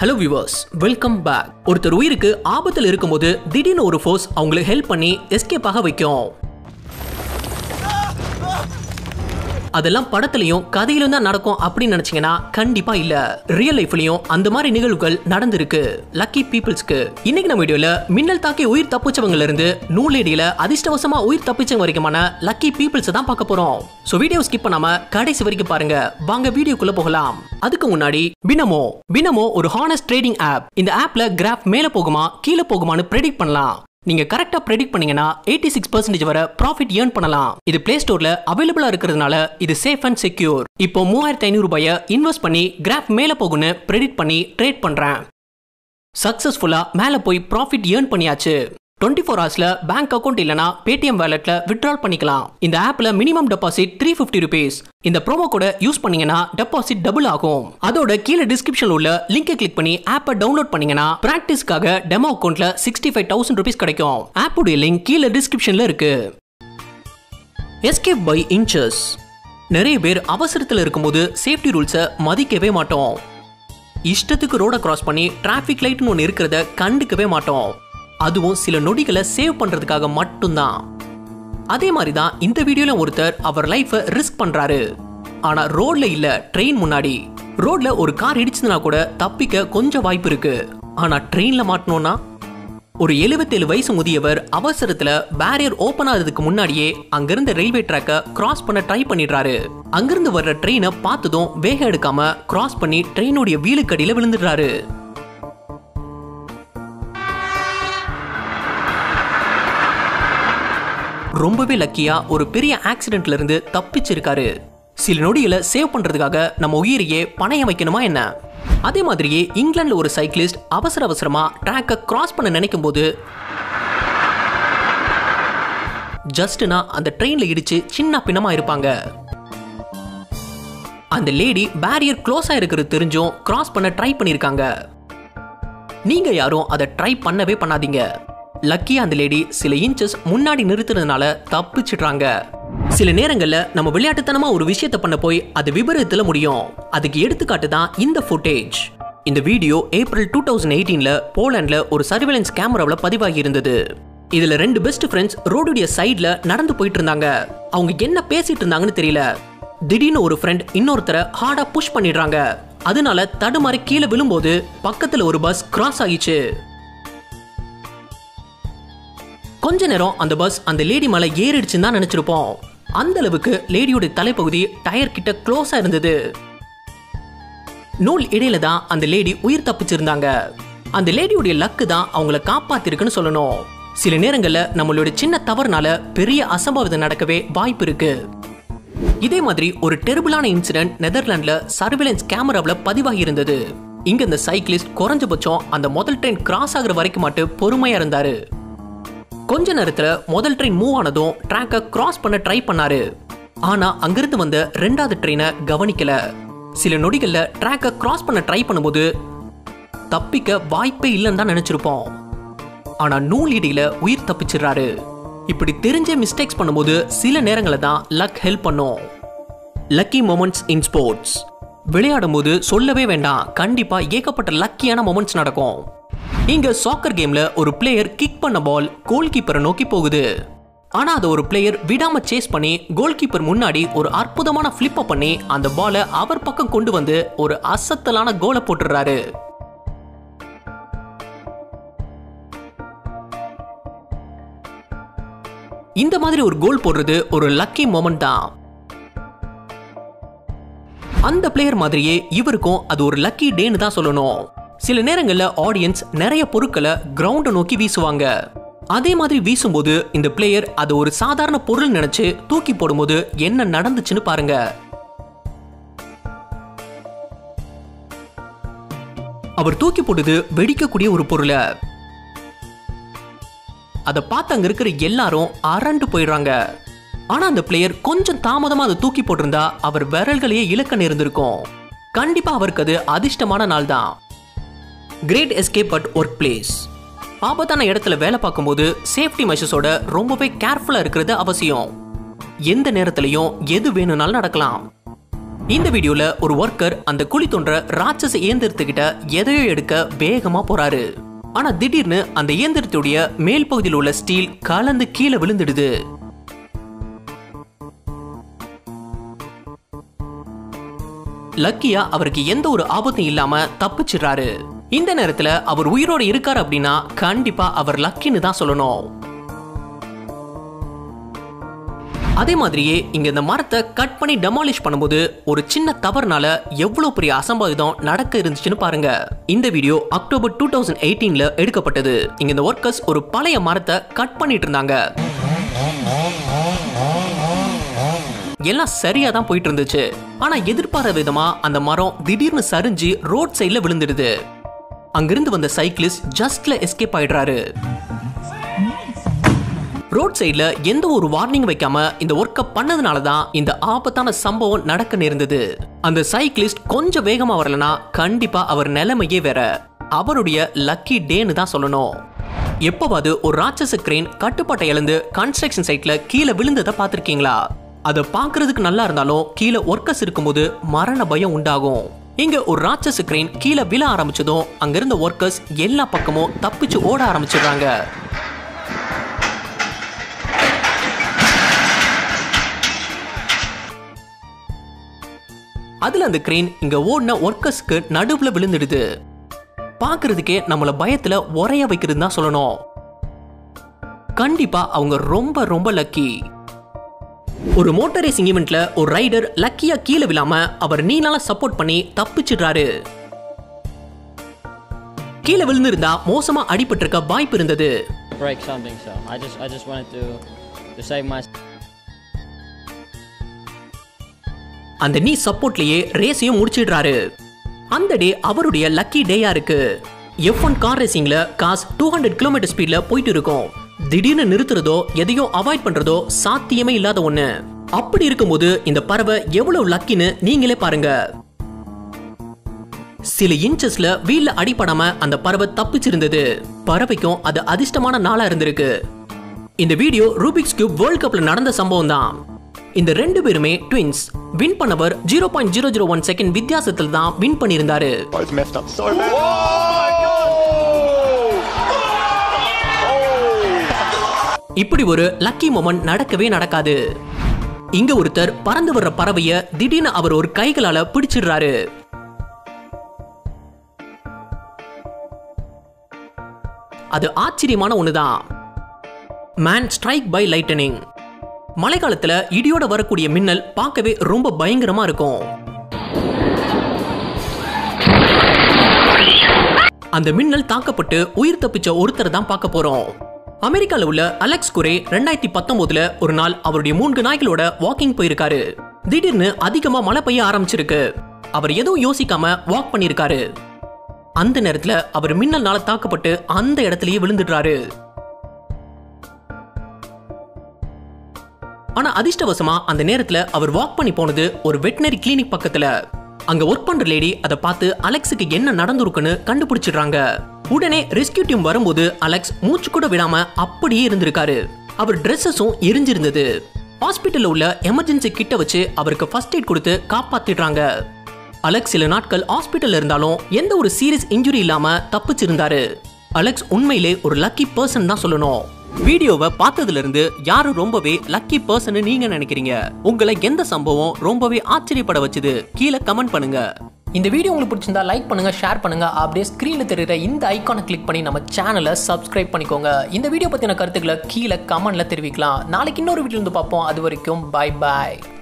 Hello viewers welcome back ஒருத்தர் உயிருக்கு ஆபத்தில் இருக்கும்போது திடீர்னு ஒரு ஃபோர்ஸ் அவங்களுக்கு ஹெல்ப் பண்ணி எஸ்கேப் ஆக வைக்கும் அதெல்லாம் படத்துலயும் கதையிலும் தான் நடக்கும் அப்படின்னு நினைச்சீங்கன்னா கண்டிப்பா இல்ல ரியல் லைஃப்லயும் அந்த மாதிரி நிகழ்வுகள் நடந்திருக்கு லக்கி பீப்புள்ஸ்க்கு இன்னைக்கு நம்ம வீடியோல மின்னல் தாக்கி உயிர் தப்பிச்சவங்கல இருந்து நூலேடியில அதிர்ஷ்டவசமா உயிர் தப்பிச்சவங்க வரைக்குமான லக்கி பீப்புள்ஸ் தான் பார்க்க போறோம் சோ வீடியோ ஸ்கிப் பண்ணாம கடைசி வரைக்கும் பாருங்க வாங்க வீடியோக்குள்ள போகலாம் அதுக்கு முன்னாடி பினமோ பினமோ ஒரு ஹானஸ்ட் ட்ரேடிங் ஆப் இந்த ஆப்ல கிராஃப் மேல போகுமா கீழே போகுமான்னு ப்ரெடிக்ட் பண்ணலாம் நீங்க கரெக்டா ப்ரெடிக்ட் பண்ணீங்கன்னா எயிட்டி சிக்ஸ் பர்சன்டேஜ் வரை ப்ராஃபிட் ஏர்ன் பண்ணலாம் இது பிளே ஸ்டோர்ல அவைலபிளா இருக்கிறதுனால இது சேஃப் அண்ட் செக்யூர் இப்போ மூவாயிரத்தி ஐநூறு ரூபாயை இன்வெஸ்ட் பண்ணி கிராஃப் மேல போகும்னு ப்ரெடிக்ட் பண்ணி ட்ரேட் பண்றேன் சக்சஸ்ஃபுல்லா மேல போய் ப்ராஃபிட் ஏர்ன் பண்ணியாச்சு டுவெண்ட்டி ஃபோர் ஹவர்ஸ்ல பேங்க் அக்கௌண்ட் இல்லனா பேடிஎம் வேலெட்ல வித்ட்ரால் பண்ணிக்கலாம் இந்த ஆப்ல minimum deposit three fifty rupees இந்த ப்ரோமோ கோட யூஸ் பண்ணீங்கன்னா டெபாசிட் டபுள் ஆகும் அதோட கீழே டிஸ்கிரிப்ஷன்ல உள்ள லிங்கை கிளிக் பண்ணி ஆப்பை டவுன்லோட் பண்ணீங்கன்னா பிராக்டிஸ்க்காக டெமோ அக்கௌண்ட்ல சிக்ஸ்டி ஃபைவ் தௌசண்ட் ருபீஸ் கிடைக்கும் ஆப்புடைய லிங்க் கீழே டிஸ்கிரிப்ஷன்ல இருக்கு எஸ்கேப் பை இன்ச்சஸ் நிறைய பேர் அவசரத்தில் இருக்கும்போது சேஃப்டி ரூல்ஸை மதிக்கவே மாட்டோம் இஷ்டத்துக்கு ரோட கிராஸ் பண்ணி டிராஃபிக் லைட்னு ஒன்று இருக்கிறத கண்டுக்கவே மாட்டோம் அதுவும் சில நொடிகளை சேவ் பண்றதுக்காக மட்டும்தான் அதே மாதிரி தான் இந்த வீடியோல ஒருத்தர் அவர் லைஃபை ரிஸ்க் பண்றாரு ஆனா ரோட்ல இல்ல ட்ரெயின் முன்னாடி ரோட்ல ஒரு கார் இடிச்சதுனா கூட தப்பிக்க கொஞ்சம் வாய்ப்பு இருக்கு ஆனா ட்ரெயின்ல மாட்டணும்னா ஒரு 77 வயசு முதியவர் அவசரத்துல பேரியர் ஓபன் ஆகிறதுக்கு முன்னாடியே அங்கிருந்த ரயில்வே ட்ராக்கை கிராஸ் பண்ண ட்ரை பண்ணிடுறாரு அங்கிருந்து வர்ற ட்ரெயினை பார்த்ததும் வேகம் எடுக்காம கிராஸ் பண்ணி ட்ரெயினுடைய வீலுக்கடியில விழுந்துடுறாரு ரொம்பவே லக்கியா ஒரு பெரிய ஆக்சிடென்ட்ல இருந்து தப்பிச்சிருக்காரு சில நொடிகளை சேவ் பண்றதுக்காக நம்ம உயிரையே பணையம் வைக்கணுமா என்ன அதே மாதிரியே இங்கிலாந்துல ஒரு சைக்கிளிஸ்ட் அவசர அவசரமா ட்ராக்கை கிராஸ் பண்ண நினைக்கும் போது ஜஸ்ட்னா அந்த ட்ரெயின்ல இடிச்சு சின்ன பின்னமா இருப்பாங்க அந்த லேடி பேரியர் க்ளோஸா இருக்கிறது தெரிஞ்சும் கிராஸ் பண்ண ட்ரை பண்ணிருக்காங்க நீங்க யாரும் அதை ட்ரை பண்ணவே பண்ணாதீங்க லக்கியா அந்த லேடி சில இன்ச்சஸ் முன்னாடி நிறுத்துறதுனால தப்பிச்சிடுறாங்க சில நேரங்கள்ல நம்ம விளையாட்டுத்தனமா ஒரு விஷயத்த பண்ண போய் அது விபரீதத்துல முடியும் அதுக்கு எடுத்துக்காட்டு தான் இந்த ஃபுட்டேஜ் இந்த வீடியோ ஏப்ரல் டூ தௌசண்ட் எயிட்டீன்ல போலாண்ட்ல ஒரு சர்வேலன்ஸ் கேமராவில் பதிவாகி இருந்தது இதுல ரெண்டு பெஸ்ட் ஃப்ரெண்ட்ஸ் ரோடுடைய சைடுல நடந்து போயிட்டு இருந்தாங்க அவங்க என்ன பேசிட்டு இருந்தாங்கன்னு தெரியல திடீர்னு ஒரு ஃப்ரெண்ட் இன்னொருத்தரை ஹார்டா புஷ் பண்ணிடுறாங்க அதனால தடுமாறி கீழே விழும்போது பக்கத்துல ஒரு பஸ் கிராஸ் ஆகிச்சு கொஞ்ச நேரம் அந்த பஸ் அந்த லேடி மேல ஏறிடுச்சுன்னு தான் நினைச்சிருப்போம் அந்த அளவுக்கு லேடியோட தலைப்பகுதி டயர் கிட்ட க்ளோஸா இருந்தது நூல் இடையில தான் அந்த லேடி உயிர் தப்பிச்சிருந்தாங்க அந்த லேடியோடைய லக்கு தான் அவங்கள காப்பாத்திருக்குன்னு சொல்லணும் சில நேரங்கள்ல நம்மளோட சின்ன தவறுனால பெரிய அசம்பாவிதம் நடக்கவே வாய்ப்பு இருக்கு இதே மாதிரி ஒரு டெரிபிளான இன்சிடென்ட் நெதர்லாண்ட்ல சர்வேலன்ஸ் கேமராவில் பதிவாகி இருந்தது இங்க இந்த சைக்கிளிஸ்ட் குறைஞ்சபட்சம் அந்த முதல் ட்ரெயின் கிராஸ் ஆகுற வரைக்கும் மட்டும் பொறுமையா இருந்தாரு கொஞ்ச நேரத்துல முதல் ட்ரெயின் மூவ் ஆனதும் ட்ராக்கை கிராஸ் பண்ண ட்ரை பண்ணாரு ஆனா அங்கிருந்து வந்த ரெண்டாவது ட்ரெயினை கவனிக்கல சில நொடிகள்ல ட்ராக்கை கிராஸ் பண்ண ட்ரை பண்ணும்போது தப்பிக்க வாய்ப்பே இல்லைன்னு தான் நினைச்சிருப்போம் ஆனா நூல் இடையில உயிர் தப்பிச்சிடுறாரு இப்படி தெரிஞ்ச மிஸ்டேக்ஸ் பண்ணும்போது சில நேரங்களில் தான் லக் ஹெல்ப் பண்ணும் லக்கி மொமெண்ட்ஸ் இன் ஸ்போர்ட்ஸ் விளையாடும் போது சொல்லவே வேண்டாம் கண்டிப்பா ஏகப்பட்ட லக்கியான மொமெண்ட்ஸ் நடக்கும் இங்க சாக்கர் கேம்ல ஒரு பிளேயர் கிக் பண்ண பால் கோல் கீப்பரை நோக்கி போகுது ஆனா அதை ஒரு பிளேயர் விடாம சேஸ் பண்ணி கோல் கீப்பர் முன்னாடி ஒரு அற்புதமான ஃபிளிப்பை பண்ணி அந்த பாலை அவர் பக்கம் கொண்டு வந்து ஒரு அசத்தலான கோலை போட்டுடுறாரு இந்த மாதிரி ஒரு கோல் போடுறது ஒரு லக்கி மொமெண்ட் தான் அந்த பிளேயர் மாதிரியே இவருக்கும் அது ஒரு லக்கி டேன்னு தான் சொல்லணும் சில நேரங்கள்ல ஆடியன்ஸ் நிறைய பொருட்களை கிரவுண்டை நோக்கி வீசுவாங்க அதே மாதிரி வீசும்போது இந்த பிளேயர் அதை ஒரு சாதாரண பொருள் நினைச்சு தூக்கி போடும்போது என்ன நடந்துச்சுன்னு பாருங்க அவர் தூக்கி போட்டது வெடிக்கக்கூடிய ஒரு பொருளை அதை பார்த்து அங்க இருக்கிற எல்லாரும் அரண்டு போயிடுறாங்க ஆனா அந்த பிளேயர் கொஞ்சம் தாமதமா அதை தூக்கி போட்டிருந்தா அவர் விரல்களையே இழக்க நேர்ந்திருக்கும் கண்டிப்பா அவருக்கு அது அதிர்ஷ்டமான நாள் தான் great escape at work place ஆபத்தான இடத்துல வேலை பார்க்கும்போது சேஃப்டி மெஷர்ஸோட ரொம்பவே கேர்ஃபுல்லா இருக்கிறது அவசியம் எந்த நேரத்திலையும் எது வேணும்னாலும் நடக்கலாம் இந்த வீடியோல ஒரு ஒர்க்கர் அந்த குழி தோன்ற ராட்சச இயந்திரத்துக்கிட்ட எதையோ எடுக்க வேகமா போறாரு ஆனா திடீர்னு அந்த இயந்திரத்துடைய மேல் பகுதியில் உள்ள ஸ்டீல் கலந்து கீழே விழுந்துடுது லக்கியா அவருக்கு எந்த ஒரு ஆபத்தும் இல்லாம தப்பிச்சிடுறாரு இந்த நேரத்துல அவர் உயிரோட இருக்காரு அப்படின்னா கண்டிப்பா அவர் லக்கின்னு தான் சொல்லணும் அதே மாதிரியே இங்க இந்த மரத்தை கட் பண்ணி டெமாலிஷ் பண்ணும்போது ஒரு சின்ன தவறுனால எவ்வளவு பெரிய அசம்பாவிதம் நடக்க இருந்துச்சுன்னு பாருங்க இந்த வீடியோ அக்டோபர் டூ தௌசண்ட் எயிட்டீன்ல எடுக்கப்பட்டது இங்க இந்த ஒர்க்கர்ஸ் ஒரு பழைய மரத்தை கட் பண்ணிட்டு இருந்தாங்க எல்லாம் சரியா தான் போயிட்டு இருந்துச்சு ஆனா எதிர்பாராத விதமா அந்த மரம் திடீர்னு சரிஞ்சு ரோட் சைடுல விழுந்துடுது அங்கிருந்து வந்த சைக்கிளிஸ்ட் ஜஸ்ட்ல எஸ்கேப் ஆயிடுறாரு ரோட் சைடுல எந்த ஒரு வார்னிங் வைக்காம இந்த ஒர்க்கை பண்ணதுனால தான் இந்த ஆபத்தான சம்பவம் நடக்க நேர்ந்தது அந்த சைக்கிளிஸ்ட் கொஞ்சம் வேகமா வரலனா கண்டிப்பா அவர் நிலைமையே வேற அவருடைய லக்கி டேன்னு தான் சொல்லணும் எப்பவாவது ஒரு ராட்சச கிரெயின் கட்டுப்பாட்டை இழந்து கன்ஸ்ட்ரக்ஷன் சைட்ல கீழே விழுந்ததை பார்த்திருக்கீங்களா அதை பார்க்கிறதுக்கு நல்லா இருந்தாலும் கீழே ஒர்க்கர்ஸ் இருக்கும்போது மரண பயம் உண்டாகும் இங்க ஒரு ராட்சச கிரெயின் கீழே விழ ஆரம்பிச்சதும் அங்கிருந்த ஒர்க்கர்ஸ் எல்லா பக்கமும் தப்பிச்சு ஓட ஆரம்பிச்சிடுறாங்க அதுல அந்த கிரெயின் இங்க ஓடின ஒர்க்கர்ஸ்க்கு நடுவுல விழுந்துடுது பார்க்கிறதுக்கே நம்மள பயத்துல உரைய வைக்கிறது தான் சொல்லணும் கண்டிப்பா அவங்க ரொம்ப ரொம்ப லக்கி ஒரு மோட்டார் ரேசிங் ஈவெண்ட்ல ஒரு ரைடர் லக்கியா கீழே விழாம அவர் நீனால சப்போர்ட் பண்ணி தப்பிச்சிடுறாரு கீழே விழுந்திருந்தா மோசமா அடிபட்டிருக்க வாய்ப்பு இருந்தது break something. So I just I just wanted to to save my. அந்த நீ சப்போர்ட்லயே ரேஸையும் முடிச்சிடுறாரு அந்த டே அவருடைய லக்கி டேயா இருக்கு எஃப் ஒன் கார் ரேசிங்ல காஸ் டூ ஹண்ட்ரட் கிலோமீட்டர் ஸ்பீட்ல போயிட்டு இருக்கும் திடீர்னு நிறுத்துறதோ எதையோ அவாய்ட் பண்றதோ சாத்தியமே இல்லாத ஒண்ணு அப்படி இருக்கும்போது இந்த பறவை எவ்வளவு லக்கின்னு நீங்களே பாருங்க சில இன்ச்சஸ்ல வீல்ல அடிபடாம அந்த பறவை தப்பிச்சிருந்தது பறவைக்கும் அது அதிர்ஷ்டமான நாளா இருந்திருக்கு இந்த வீடியோ ரூபிக்ஸ் கியூப் வேர்ல்ட் கப்ல நடந்த சம்பவம் தான் இந்த ரெண்டு பேருமே ட்வின்ஸ் வின் பண்ணவர் zero point zero zero one second வித்தியாசத்தில் தான் வின் பண்ணியிருந்தாரு Both messed up so bad. இப்படி ஒரு லக்கி மொமெண்ட் நடக்கவே நடக்காது இங்க ஒருத்தர் பறந்து வர்ற பறவைய திடீர்னு அவர் ஒரு கைகளால பிடிச்சிடுறாரு அது ஆச்சரியமான ஒண்ணுதான் மேன் ஸ்ட்ரைக் பை லைட்டனிங் மழைக்காலத்துல இடியோட வரக்கூடிய மின்னல் பார்க்கவே ரொம்ப பயங்கரமா இருக்கும் அந்த மின்னல் தாக்கப்பட்டு உயிர் தப்பிச்ச ஒருத்தர் தான் பார்க்க போறோம் அமெரிக்கால உள்ள அலெக்ஸ் குரே ரெண்டாயிரத்தி பத்தொன்பதுல ஒரு நாள் அவருடைய மூன்று நாய்களோட வாக்கிங் போயிருக்காரு திடீர்னு அதிகமா மழை பெய்ய ஆரம்பிச்சிருக்கு அவர் எதுவும் யோசிக்காம வாக் பண்ணிருக்காரு அந்த நேரத்துல அவர் மின்னல்னால தாக்கப்பட்டு அந்த இடத்துலயே விழுந்துடுறாரு ஆனா அதிர்ஷ்டவசமா அந்த நேரத்துல அவர் வாக் பண்ணி போனது ஒரு வெட்டினரி கிளினிக் பக்கத்துல அங்க ஒர்க் பண்ற லேடி அதை பார்த்து அலெக்ஸுக்கு என்ன நடந்திருக்குன்னு கண்டுபிடிச்சிடுறாங்க உடனே ரெஸ்கியூ டீம் வரும்போது அலெக்ஸ் மூச்சு கூட விடாம அப்படியே இருந்திருக்காரு அவர் ட்ரெஸ்ஸஸும் எரிஞ்சிருந்தது ஹாஸ்பிட்டல்ல உள்ள எமர்ஜென்சி கிட்ட வச்சு அவருக்கு ஃபர்ஸ்ட் எய்ட் கொடுத்து காப்பாத்திடுறாங்க அலெக்ஸ் சில நாட்கள் ஹாஸ்பிட்டல்ல இருந்தாலும் எந்த ஒரு சீரியஸ் இன்ஜுரி இல்லாம தப்பிச்சிருந்தாரு அலெக்ஸ் உண்மையிலே ஒரு லக்கி பர்சன் தான் சொல்லணும் வீடியோவை பார்த்ததுல இருந்து யாரு ரொம்பவே லக்கி பர்சன் நீங்க நினைக்கிறீங்க உங்களை எந்த சம்பவம் ரொம்பவே ஆச்சரியப்பட வச்சது கீழே கமெண்ட் பண்ணுங்க இந்த வீடியோ உங்களுக்கு பிடிச்சிருந்தா லைக் பண்ணுங்க ஷேர் பண்ணுங்க அப்படியே ஸ்க்ரீன்ல தெரியுற இந்த ஐகானை கிளிக் பண்ணி நம்ம சேனலை சப்ஸ்கிரைப் பண்ணிக்கோங்க இந்த வீடியோ பத்தின கருத்துக்களை கீழே கமெண்ட்ல தெரிவிக்கலாம் நாளைக்கு இன்னொரு வீடியோ வந்து பார்ப்போம் அது வரைக்கும் பை பாய்